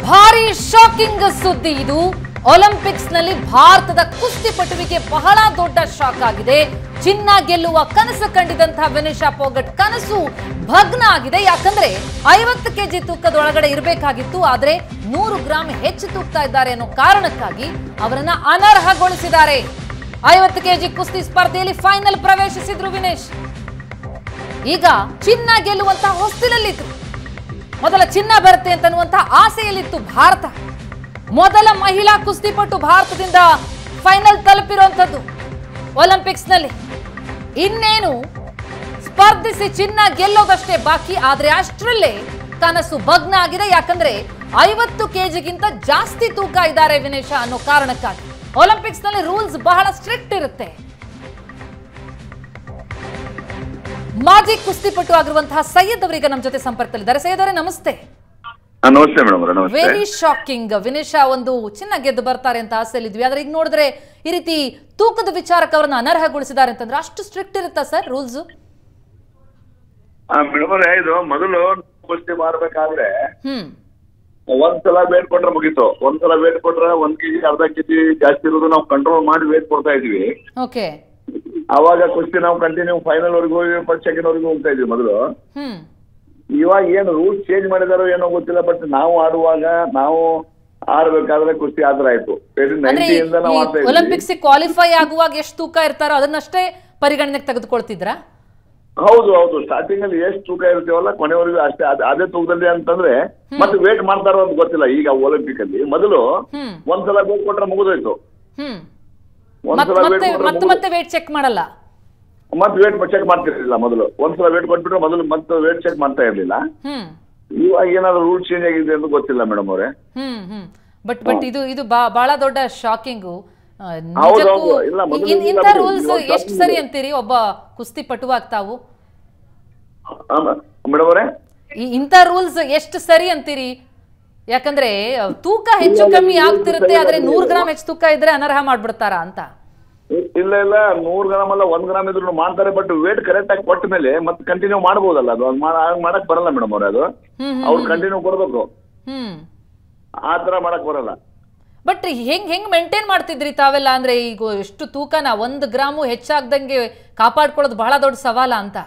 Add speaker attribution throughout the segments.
Speaker 1: ಭಾರಿ ಶಾಕಿಂಗ್ ಸುದ್ದಿ ಇದು ಒಲಿಂಪಿಕ್ಸ್ ನಲ್ಲಿ ಭಾರತದ ಕುಸ್ತಿಪಟುವಿಗೆ ಬಹಳ ದೊಡ್ಡ ಶಾಕ್ ಆಗಿದೆ ಚಿನ್ನ ಗೆಲ್ಲುವ ಕನಸು ಕಂಡಿದಂತಹ ವಿನಿಶಾ ಪೋಗಟ್ ಕನಸು ಭಗ್ನ ಆಗಿದೆ ಯಾಕಂದ್ರೆ ಐವತ್ತು ಕೆಜಿ ತೂಕದೊಳಗಡೆ ಇರಬೇಕಾಗಿತ್ತು ಆದ್ರೆ ನೂರು ಗ್ರಾಂ ಹೆಚ್ಚು ತೂಗ್ತಾ ಇದ್ದಾರೆ ಅನ್ನೋ ಕಾರಣಕ್ಕಾಗಿ ಅವರನ್ನ ಅನರ್ಹಗೊಳಿಸಿದ್ದಾರೆ ಐವತ್ತು ಕೆಜಿ ಕುಸ್ತಿ ಸ್ಪರ್ಧೆಯಲ್ಲಿ ಫೈನಲ್ ಪ್ರವೇಶಿಸಿದ್ರು ವಿನೇಶ್ ಈಗ ಚಿನ್ನ ಗೆಲ್ಲುವಂತಹ ಹೊಸ್ತಿಲಲ್ಲಿದ್ರು ಮೊದಲ ಚಿನ್ನ ಬರುತ್ತೆ ಅಂತನ್ನುವಂತಹ ಆಸೆಯಲ್ಲಿತ್ತು ಭಾರತ ಮೊದಲ ಮಹಿಳಾ ಕುಸ್ತಿಪಟು ಭಾರತದಿಂದ ಫೈನಲ್ ತಲುಪಿರುವಂಥದ್ದು ಒಲಿಂಪಿಕ್ಸ್ ನಲ್ಲಿ ಇನ್ನೇನು ಸ್ಪರ್ಧಿಸಿ ಚಿನ್ನ ಗೆಲ್ಲೋದಷ್ಟೇ ಬಾಕಿ ಆದ್ರೆ ಅಷ್ಟರಲ್ಲೇ ಕನಸು ಭಗ್ನ ಆಗಿದೆ ಯಾಕಂದ್ರೆ ಐವತ್ತು ಕೆಜಿಗಿಂತ ಜಾಸ್ತಿ ತೂಕ ಇದ್ದಾರೆ ವಿನೇಶ ಅನ್ನೋ ಕಾರಣಕ್ಕಾಗಿ ಒಲಿಂಪಿಕ್ಸ್ ನಲ್ಲಿ ರೂಲ್ಸ್ ಬಹಳ ಸ್ಟ್ರಿಕ್ಟ್ ಇರುತ್ತೆ ಮಾಜಿ ಕುಸ್ತಿಪಟು ಆಗಿರುವಂತಹ ಸೈಯದ್ ಅವರೀಗ ನಮ್ಮ ಜೊತೆ ಸಂಪರ್ಕದಲ್ಲಿದ್ದಾರೆ ಸೈಯದ್ ಅವರೇ ನಮಸ್ತೆ
Speaker 2: ಹಾ, ನಮಸ್ತೆ ಮೇಡಮ್ ಅವರೇ ನಮಸ್ತೆ
Speaker 1: ವೆರಿ ಶಾಕಿಂಗ್ ವಿನೇಶ ಒಂದು ಚಿನ್ನ ಗೆದ್ದು ಬರ್ತಾರೆ ಅಂತ ಆಸೆಯಲ್ಲಿದ್ವಿ ಆದ್ರೆ ಈಗ ನೋಡಿದ್ರೆ ಈ ರೀತಿ ತೂಕದ ವಿಚಾರಕ್ಕೆ ಅವರನ್ನ ಅನರ್ಹಗೊಳಿಸಿದ್ದಾರೆ ಅಂತಂದ್ರೆ ಅಷ್ಟು ಸ್ಟ್ರಿಕ್ಟ್ ಇರುತ್ತಾ ಸರ್ ರೂಲ್ಸ್
Speaker 2: ಮೇಡಮ್ ಅವರೇ ಇದು ಮೊದಲು ಕುಸ್ತಿ ಮಾಡ್ಬೇಕಾದ್ರೆ
Speaker 1: ಹ್ಮ್
Speaker 2: ಒಂದ್ಸಲ ವೇಟ್ ಕೊಟ್ರೆ ಮುಗೀತು ಒಂದ್ಸಲ ವೇಟ್ ಕೊಟ್ರೆ ಒಂದ್ ಕೆಜಿ ಅರ್ಧ ಕೆಜಿ ಜಾಸ್ತಿ ಇರೋದು ನಾವು ಕಂಟ್ರೋಲ್ ಮಾಡಿ ವೇಟ್ ಕೊಡ್ತಾ ಇದೀವಿ
Speaker 1: ಓಕೆ
Speaker 2: ಅವಾಗ ಕುಸ್ತಿ ನಾವು ಕಂಟಿನ್ಯೂ ಫೈನಲ್ ವರೆಗೂ ಫಸ್ಟ್ ಸೆಕೆಂಡ್ ವರೆಗೂ ಹೋಗ್ತಾ ಇದ್ವಿ ಮೊದಲು
Speaker 1: ಹ್ಮ್
Speaker 2: ಇವಾಗ ಏನು ರೂಲ್ಸ್ ಚೇಂಜ್ ಮಾಡಿದಾರೋ ಏನೋ ಗೊತ್ತಿಲ್ಲ ಬಟ್ ನಾವು ಆಡುವಾಗ ನಾವು ಆಡ್ಬೇಕಾದ್ರೆ ಕುಸ್ತಿ ಆತರ ಆಯ್ತು
Speaker 1: ಅಂದ್ರೆ
Speaker 2: ನೈಂಟಿಯಿಂದ ನಾವು ಆಡ್ತಾ ಇದ್ವಿ
Speaker 1: ಒಲಿಂಪಿಕ್ಸ್ ಕ್ವಾಲಿಫೈ ಆಗುವಾಗ ಎಷ್ಟು ತೂಕ ಇರ್ತಾರೋ ಅದನ್ನಷ್ಟೇ ಪರಿಗಣನೆಗೆ ತೆಗೆದುಕೊಳ್ತಿದ್ರಾ
Speaker 2: ಹೌದು ಹೌದು ಸ್ಟಾರ್ಟಿಂಗ್ ಅಲ್ಲಿ ಎಷ್ಟು ತೂಕ ಇರ್ತೀವಲ್ಲ ಕೊನೆವರೆಗೂ ಅಷ್ಟೇ ಅದ್- ಅದೇ ತೂಕದಲ್ಲಿ ಅಂತಂದ್ರೆ ಮತ್ತೆ ವೇಟ್ ಮಾಡ್ತಾರೋ ಅಂತ ಗೊತ್ತಿಲ್ಲ ಈಗ ಒಲಿಂಪಿಕ್ ಅಲ್ಲಿ ಮೊದಲು
Speaker 1: ಹ್ಮ್
Speaker 2: ಒಂದ್ಸಲ ವೇಟ್ ಕೊಟ್ರೆ ಮುಗಿದೋಯ್ತು
Speaker 1: ಹ್ಮ್ ಮತ್
Speaker 2: ಒಂದ್ಸಲ ವೇಟ್
Speaker 1: ಮತ್ತೆ
Speaker 2: ಕೊಟ್ರೆ
Speaker 1: ಮತ್ತೆ ಮತ್ತೆ ವೇಟ್ ಚೆಕ್ ಮಾಡಲ್ಲ
Speaker 2: ಮತ್ತೆ ವೇಟ್ ಚೆಕ್ ಮಾಡ್ತಿರ್ಲಿಲ್ಲ ಮೊದಲು ಒಂದ್ಸಲ ವೇಟ್ ಕೊಟ್ಬಿಟ್ರೆ ಮೊದಲು ಮತ್ತೆ ವೇಟ್ ಚೆಕ್ ಮಾಡ್ತಾ ಇರ್ಲಿಲ್ಲ
Speaker 1: ಹ್ಮ್
Speaker 2: ಇವಾಗ ಏನಾದ್ರು ರೂಲ್ ಚೇಂಜ್ ಆಗಿದೆ ಅಂತ ಗೊತ್ತಿಲ್ಲ ಮೇಡಮ್ ಅವರೇ
Speaker 1: ಹ್ಮ್ ಹ್ಮ್ ಬಟ್ ಬಟ್ ಇದು ಇದು ಬಾ- ಬಹಳ ದೊಡ್ಡ ಶಾಕಿಂಗು
Speaker 2: ಹೌದು, ಹೌದು. ಇಲ್ಲ, ಮೊದಲು ಇಲ್ಲ
Speaker 1: ಇಂಥ
Speaker 2: ಬಿಡಿ.
Speaker 1: ರೂಲ್ಸ್
Speaker 2: ಇವಾಗ
Speaker 1: ಎಷ್ಟು
Speaker 2: shocking
Speaker 1: ಸರಿ
Speaker 2: ಇದೆ.
Speaker 1: ಅಂತೀರಿ ಒಬ್ಬ ಕುಸ್ತಿ ಪಟುವಾಗಿ ತಾವು
Speaker 2: ಮೇಡಮ್ ಅವರೇ
Speaker 1: ಈ ಇಂಥ ರೂಲ್ಸ್ ಎಷ್ಟು ಸರಿ ಅಂತೀರಿ ಯಾಕಂದ್ರೆ ಅಹ್, ತೂಕ ಹೆಚ್ಚು ಕಮ್ಮಿ ಆಗ್ತಿರುತ್ತೆ ಆದ್ರೆ ನೂರ್ ಗ್ರಾಮ್ ಹೆಚ್ಚು ತೂಕ ಇದ್ರೆ ಅನರ್ಹ ಮಾಡ್ಬಿಡ್ತಾರ ಅಂತ
Speaker 2: ಇಲ್ಲ ಇಲ್ಲ ನೂರ್ ಗ್ರಾಮ್ ಅಲ್ಲ ಒಂದ್ ಗ್ರಾಮ್ ಇದ್ರು ಮಾಡ್ತಾರೆ ಬಟ್ ವೇಟ್ ಕರೆಕ್ಟ್ ಆಗಿ ಕೊಟ್ಟ ಮೇಲೆ ಮತ್ತೆ ಕಂಟಿನ್ಯೂ ಮಾಡ್ಬೋದಲ್ಲ ಅದು ಅದ್ ಮಾಡ- ಹಾಗ್ ಮಾಡಕ್ ಬರಲ್ಲ ಮೇಡಮ್ ಅವ್ರೆ ಅದು
Speaker 1: ಹ್ಮ್
Speaker 2: ಅವ್ರು ಕಂಟಿನ್ಯೂ ಕೊಡ್ಬೇಕು
Speaker 1: ಹ್ಮ್
Speaker 2: ಆ ತರ ಮಾಡಕ್ ಬರಲ್ಲ
Speaker 1: ಬಟ್ ಹೆಂಗ್ ಹೆಂಗ್ ಮೇಂಟೈನ್ ಮಾಡ್ತಿದ್ರಿ ತಾವೆಲ್ಲ ಅಂದ್ರೆ ಈಗ ಎಷ್ಟು ತೂಕನ ಒಂದ್ ಗ್ರಾಮು ಹೆಚ್ಚಾಗ್ದಂಗೆ ಕಾಪಾಡ್ಕೊಳ್ಳೋದು ಬಹಳ ದೊಡ್ಡ ಸವಾಲ ಅಂತ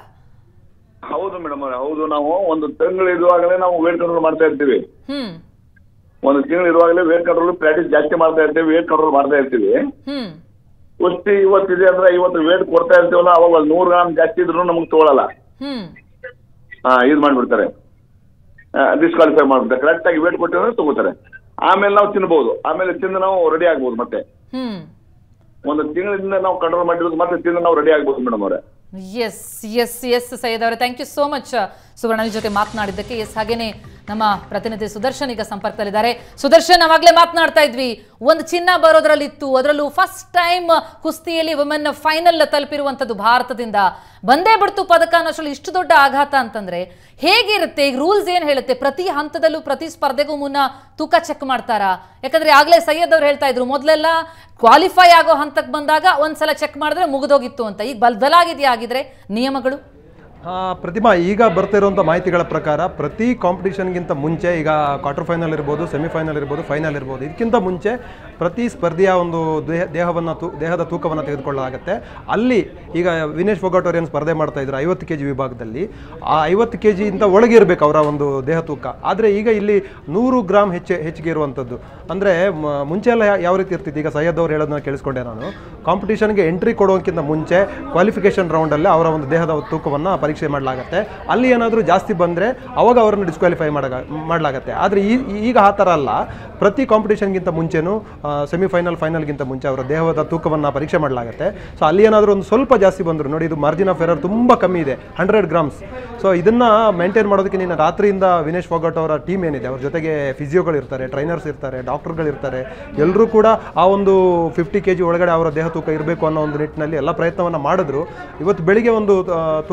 Speaker 2: ಹೌದು ಮೇಡಮ್ ಅವ್ರೆ ಹೌದು ನಾವು ಒಂದು ತಿಂಗಳು ಇರುವಾಗಲೇ ನಾವು ವೇಟ್ ಕಂಟ್ರೋಲ್ ಮಾಡ್ತಾ ಇರ್ತೀವಿ
Speaker 1: ಹ್ಮ್
Speaker 2: ಒಂದು ತಿಂಗಳು ಇರುವಾಗಲೇ ವೇಟ್ ಕಂಟ್ರೋಲ್ ಪ್ರಾಕ್ಟೀಸ್ ಜಾಸ್ತಿ ಮಾಡ್ತಾ ಇರ್ತೀವಿ ವೇಟ್ ಕಂಟ್ರೋಲ್ ಮಾಡ್ತಾ ಇರ್ತೀವಿ
Speaker 1: ಹ್ಮ್
Speaker 2: ಕುಸ್ತಿ ಇವತ್ತಿದೆ ಅಂದ್ರೆ ಇವತ್ತು ವೇಟ್ ಕೊಡ್ತಾ ಇರ್ತೀವಲ್ಲ ಅವಾಗ ಒಂದ್ ನೂರು ಗ್ರಾಮ್ ಜಾಸ್ತಿ ಇದ್ರು ನಮಗೆ ತಗೊಳಲ್ಲ
Speaker 1: ಹ್ಮ್
Speaker 2: ಹಾ ಇದು ಮಾಡ್ಬಿಡ್ತಾರೆ ಡಿಸ್ಕ್ವಾಲಿಫೈ ಮಾಡ್ಬಿಡ್ತಾರೆ ಕರೆಕ್ಟ್ ಆಗಿ ವೇಟ್ ಕೊಟ್ಟಿದ್ರೆ ತಗೋತಾರೆ ಆಮೇಲೆ ನಾವು ತಿನ್ಬಹುದು ಆಮೇಲೆ ತಿಂದು ನಾವು ರೆಡಿ ಆಗ್ಬೋದು ಮತ್ತೆ
Speaker 1: ಹ್ಮ್
Speaker 2: ಒಂದು ತಿಂಗಳಿಂದ ನಾವು ಕಂಟ್ರೋಲ್ ಮಾಡಿರೋದು ಮತ್ತೆ ತಿಂದು ನಾವು ರೆಡಿ ಆಗ್ಬೋದು ಮೇಡಮ್ ಅವರೇ
Speaker 1: ಎಸ್ ಎಸ್ ಎಸ್ ಸೈಯದ್ ಅವರೇ thank you so much Suvarna ನಿಮ್ ಜೊತೆ ಮಾತನಾಡಿದ್ದಕ್ಕೆ ಎಸ್ ಹಾಗೇನೆ ನಮ್ಮ ಪ್ರತಿನಿಧಿ ಸುದರ್ಶನ್ ಈಗ ಸಂಪರ್ಕದಲ್ಲಿದ್ದಾರೆ ಸುದರ್ಶನ್ ಅವಾಗಲೇ ಮಾತನಾಡ್ತಾ ಇದ್ವಿ ಒಂದು ಚಿನ್ನ ಬರೋದ್ರಲ್ಲಿತ್ತು ಅದರಲ್ಲೂ ಫಸ್ಟ್ ಟೈಮ್ ಕುಸ್ತಿಯಲ್ಲಿ ವುಮೆನ್ ಫೈನಲ್ ತಲುಪಿರುವಂಥದ್ದು ಭಾರತದಿಂದ ಬಂದೇ ಬಿಡ್ತು ಪದಕ ಅನ್ನೋಷ್ಟ್ರಲ್ಲಿ ಇಷ್ಟು ದೊಡ್ಡ ಆಘಾತ ಅಂತಂದ್ರೆ ಹೇಗಿರುತ್ತೆ ಈಗ ರೂಲ್ಸ್ ಏನು ಹೇಳುತ್ತೆ ಪ್ರತಿ ಹಂತದಲ್ಲೂ ಪ್ರತಿ ಸ್ಪರ್ಧೆಗೂ ಮುನ್ನ ತೂಕ ಚೆಕ್ ಮಾಡ್ತಾರಾ ಯಾಕಂದ್ರೆ ಆಗ್ಲೇ ಸೈಯದ್ ಅವ್ರು ಹೇಳ್ತಾ ಇದ್ರು ಮೊದಲೆಲ್ಲ ಕ್ವಾಲಿಫೈ ಆಗೋ ಹಂತಕ್ಕೆ ಬಂದಾಗ ಒಂದ್ಸಲ ಚೆಕ್ ಮಾಡಿದ್ರೆ ಮುಗಿದೋಗಿತ್ತು ಅಂತ ಈಗ ಬದಲಾಗಿದೆಯಾ ಆಗಿದ್ರೆ ನಿಯಮಗಳು
Speaker 3: ಆ, ಪ್ರತಿಮಾ ಈಗ ಬರ್ತಿರುವಂಥ ಮಾಹಿತಿಗಳ ಪ್ರಕಾರ ಪ್ರತಿ ಕಾಂಪಿಟಿಷನ್ಗಿಂತ ಮುಂಚೆ ಈಗ ಕ್ವಾರ್ಟರ್ ಫೈನಲ್ ಇರ್ಬೋದು ಸೆಮಿಫೈನಲ್ ಇರ್ಬೋದು ಫೈನಲ್ ಇರ್ಬೋದು ಇದಕ್ಕಿಂತ ಮುಂಚೆ ಪ್ರತಿ ಸ್ಪರ್ಧೆಯ ಒಂದು ದೇಹ ದೇಹವನ್ನು ತೂ ದೇಹದ ತೂಕವನ್ನು ತೆಗೆದುಕೊಳ್ಳಲಾಗುತ್ತೆ ಅಲ್ಲಿ ಈಗ ವಿನೇಶ್ ಫೊಗಾಟ್ ಅವ್ರು ಏನು ಸ್ಪರ್ಧೆ ಮಾಡ್ತಾ ಇದ್ರು ಐವತ್ತು ಕೆ ಜಿ ವಿಭಾಗದಲ್ಲಿ ಆ ಐವತ್ತು ಕೆ ಜಿಯಿಂದ ಒಳಗೆ ಇರಬೇಕು ಅವರ ಒಂದು ದೇಹ ತೂಕ ಆದರೆ ಈಗ ಇಲ್ಲಿ ನೂರು ಗ್ರಾಮ್ ಹೆಚ್ಚೆ ಹೆಚ್ಚಿಗೆ ಇರುವಂಥದ್ದು ಅಂದರೆ ಮುಂಚೆ ಎಲ್ಲ ಯಾ- ಯಾವ ರೀತಿ ಇರ್ತಿತ್ತು ಈಗ ಸೈಯದ್ ಅವ್ರು ಹೇಳೋದನ್ನ ಕೇಳಿಸ್ಕೊಂಡೆ ನಾನು ಕಾಂಪಿಟೇಷನ್ಗೆ ಎಂಟ್ರಿ ಕೊಡೋಕ್ಕಿಂತ ಮುಂಚೆ ಕ್ವಾಲಿಫಿಕೇಷನ್ ರೌಂಡಲ್ಲಿ ಅವರ ಒಂದು ದೇಹದ ತೂಕವನ್ನು ಪರೀಕ್ಷೆ ಮಾಡಲಾಗುತ್ತೆ ಅಲ್ಲಿ ಏನಾದರೂ ಜಾಸ್ತಿ ಬಂದರೆ ಅವಾಗ ಅವರನ್ನು ಡಿಸ್ಕ್ವಾಲಿಫೈ ಮಾಡಾಗ ಮಾಡಲಾಗತ್ತೆ ಆದರೆ ಈ ಈಗ ಆ ಥರ ಅಲ್ಲ ಪ್ರತಿ ಕಾಂಪಿಟೇಷನ್ಗಿಂತ ಮುಂಚೆನೂ ಸೆಮಿಫೈನಲ್ ಫೈನಲ್ಗಿಂತ ಮುಂಚೆ ಅವರ ದೇಹದ ತೂಕವನ್ನು ಪರೀಕ್ಷೆ ಮಾಡಲಾಗುತ್ತೆ ಸೊ ಅಲ್ಲಿ ಏನಾದರೂ ಒಂದು ಸ್ವಲ್ಪ ಜಾಸ್ತಿ ಬಂದರು ನೋಡಿ ಇದು ಮಾರ್ಜಿನ್ ಆಫ್ ಎರರ್ ತುಂಬ ಕಮ್ಮಿ ಇದೆ ಹಂಡ್ರೆಡ್ ಗ್ರಾಮ್ಸ್ ಸೊ ಇದನ್ನು ಮೇಂಟೈನ್ ಮಾಡೋದಕ್ಕೆ ನೀನು ರಾತ್ರಿಯಿಂದ ವಿನೇಶ್ ಫೋಗಟ್ ಅವರ ಟೀಮ್ ಏನಿದೆ ಅವ್ರ ಜೊತೆಗೆ ಫಿಸಿಯೋಗಳು ಇರ್ತಾರೆ ಟ್ರೈನರ್ಸ್ ಇರ್ತಾರೆ ಡಾಕ್ಟರ್ಗಳು ಇರ್ತಾರೆ ಎಲ್ಲರೂ ಕೂಡ ಆ ಒಂದು ಫಿಫ್ಟಿ ಕೆ ಜಿ ಒಳಗಡೆ ಅವರ ದೇಹ ತೂಕ ಇರಬೇಕು ಅನ್ನೋ ಒಂದು ನಿಟ್ಟಿನಲ್ಲಿ ಎಲ್ಲ ಪ್ರಯತ್ನವನ್ನು ಮಾಡಿದ್ರು ಇವತ್ತು ಬೆಳಿಗ್ಗೆ ಒಂದು ಆ, ತೂಕವನ್ನು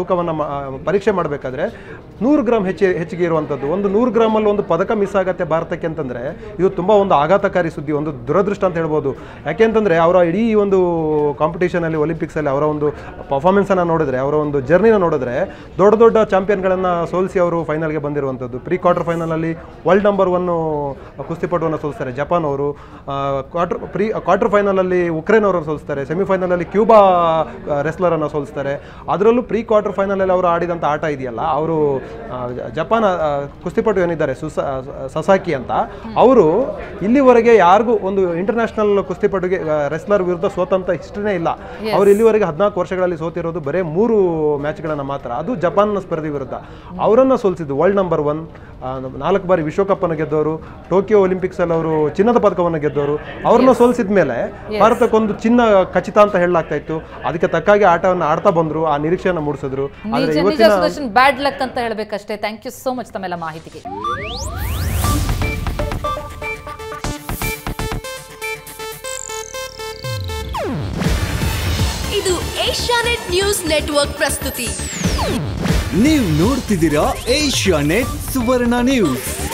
Speaker 3: ಮಾ- ಪರೀಕ್ಷೆ ಮಾಡಬೇಕಾದ್ರೆ ನೂರು ಗ್ರಾಮ್ ಹೆಚ್ಚು ಹೆಚ್ಚಿಗೆ ಇರುವಂಥದ್ದು ಒಂದು ನೂರು ಗ್ರಾಮಲ್ಲಿ ಒಂದು ಪದಕ ಮಿಸ್ ಆಗತ್ತೆ ಭಾರತಕ್ಕೆ ಅಂತಂದರೆ ಇದು ತುಂಬ ಒಂದು ಆಘಾತಕಾರಿ ಸುದ್ದಿ ಒಂದು ದುರದೃಷ್ಟ ಅಂತ ಹೇಳ್ಬೋದು ಯಾಕೆಂತಂದರೆ ಅವರ ಇಡೀ ಒಂದು ಕಾಂಪಿಟೇಷನಲ್ಲಿ ಒಲಿಂಪಿಕ್ಸಲ್ಲಿ ಅವರ ಒಂದು ಪರ್ಫಾರ್ಮೆನ್ಸನ್ನು ನೋಡಿದ್ರೆ ಅವರ ಒಂದು ಜರ್ನಿನ ನೋಡಿದ್ರೆ ದೊಡ್ಡ ದೊಡ್ಡ ಚಾಂಪಿಯನ್ಗಳನ್ನು ಸೋಲಿಸಿ ಅವರು ಫೈನಲ್ಗೆ ಬಂದಿರುವಂಥದ್ದು ಪ್ರೀ ಕ್ವಾರ್ಟರ್ ಫೈನಲಲ್ಲಿ ವರ್ಲ್ಡ್ ನಂಬರ್ ಒನ್ನು ಕುಸ್ತಿಪಟುವನ್ನು ಸೋಲಿಸ್ತಾರೆ ಜಪಾನ್ ಅವರು ಕ್ವಾರ್ಟರ್ ಪ್ರೀ ಕ್ವಾರ್ಟರ್ ಫೈನಲಲ್ಲಿ ಉಕ್ರೇನ್ ಅವರನ್ನು ಸೋಲಿಸ್ತಾರೆ ಸೆಮಿಫೈನಲಲ್ಲಿ ಕ್ಯೂಬಾ ರೆಸ್ಲರನ್ನು ಸೋಲಿಸ್ತಾರೆ ಅದರಲ್ಲೂ ಪ್ರೀ ಕ್ವಾರ್ಟರ್ ಫೈನಲಲ್ಲಿ ಅವರು ಆಡಿದಂಥ ಆಟ ಇದೆಯಲ್ಲ ಅವರು ಜಪಾನ್ ಆ, ಕುಸ್ತಿಪಟು ಏನಿದ್ದಾರೆ ಸುಸ ಸಸಾಕಿ ಅಂತ ಅವರು ಇಲ್ಲಿವರೆಗೆ ಯಾರಿಗೂ ಒಂದು ಇಂಟರ್ನ್ಯಾಷನಲ್ ಕುಸ್ತಿಪಟುಗೆ ರೆಸ್ಲರ್ ವಿರುದ್ಧ ಸೋತಂತ ಹಿಸ್ಟ್ರಿನೇ ಇಲ್ಲ ಅವರು ಇಲ್ಲಿವರೆಗೆ ಹದಿನಾಲ್ಕು ವರ್ಷಗಳಲ್ಲಿ ಸೋತಿರೋದು ಬರೀ ಮೂರು ಮ್ಯಾಚ್ಗಳನ್ನು ಮಾತ್ರ ಅದು ಜಪಾನ್ನ ಸ್ಪರ್ಧೆ ವಿರುದ್ಧ ಅವರನ್ನು ಸೋಲಿಸಿದ್ದು ವರ್ಲ್ಡ್ ನಂಬರ್ ಒನ್ ನಾಲ್ಕು ಬಾರಿ ವಿಶ್ವಕಪ್ಪನ್ನು ಗೆದ್ದವರು ಟೋಕಿಯೋ ಒಲಿಂಪಿಕ್ಸಲ್ಲಿ ಅವರು ಚಿನ್ನದ ಪದಕವನ್ನು ಗೆದ್ದವರು ಅವ್ರನ್ನ ಸೋಲಿಸಿದ ಮೇಲೆ ಭಾರತಕ್ಕೊಂದು ಚಿನ್ನ ಖಚಿತ ಅಂತ ಹೇಳಲಾಗ್ತಾ ಇತ್ತು ಅದಕ್ಕೆ ತಕ್ಕಾಗಿ ಆಟವನ್ನು ಆಡ್ತಾ ಬಂದರು ಆ ನಿರೀಕ್ಷೆಯನ್ನು ಮೂಡಿಸಿದ್ರು ಆದರೆ
Speaker 1: ನಿಜ ನಿಜ
Speaker 3: ಇವತ್ತಿನ
Speaker 1: ಸುದರ್ಶನ್ ಬ್ಯಾಡ್ ಲಕ್ ಅಂತ ಹೇಳಬೇಕಷ್ಟೇ ಥ್ಯಾಂಕ್ ಯು ಸೋ ಮಚ್ ತಮ್ಮೆಲ್ಲ ಮಾಹಿತಿಗೆ
Speaker 4: ಇದು ಏಷ್ಯಾನೆಟ್ ನ್ಯೂಸ್ ನೆಟ್ವರ್ಕ್ ಪ್ರಸ್ತುತಿ
Speaker 5: ನೀವು ನೋಡ್ತಿದ್ದೀರಾ ಏಷ್ಯಾ ನೆಟ್ ಸುವರ್ಣ ನ್ಯೂಸ್